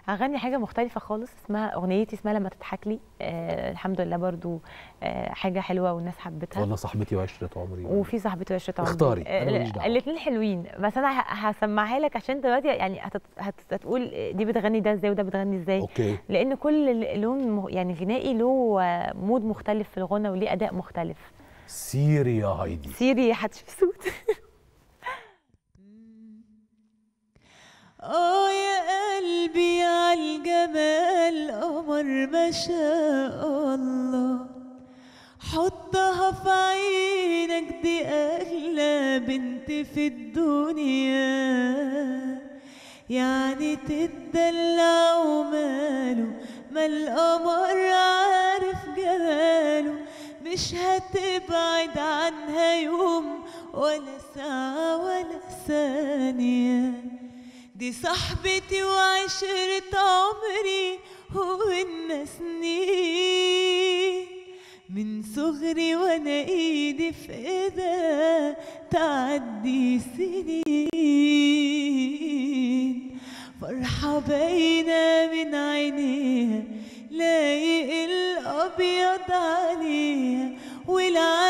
هغني حاجه مختلفه خالص اسمها اغنيتي اسمها لما تضحك لي آه الحمد لله برضو آه حاجه حلوه والناس حبتها ولا صاحبتي وعشره عمري وفي صاحبتي وعشره عمري اختاري، أنا ماليش دعوة. الاثنين حلوين بس انا ه- هسمعها لك عشان دلوقتي يعني هتت- هت- هتقول دي بتغني ده ازاي وده بتغني ازاي اوكي لان كل لون مه- يعني غنائي له آه، مود مختلف في الغنى وليه اداء مختلف سيري يا هايدي سيري هتشوف صوت اه يا قلبي عالجمال قمر ما شاء الله حطها في عينك دي اغلى بنت في الدنيا يعني تدلع وماله ما القمر عارف جماله مش هتبعد عنها يوم ولا ساعة ولا ثانية دي صاحبتي وعشرة عمري وإنا سنين من صغري وانا ايدي في ايدها تعدي سنين فرحة باينة من عينيها لايق الابيض عليها والعين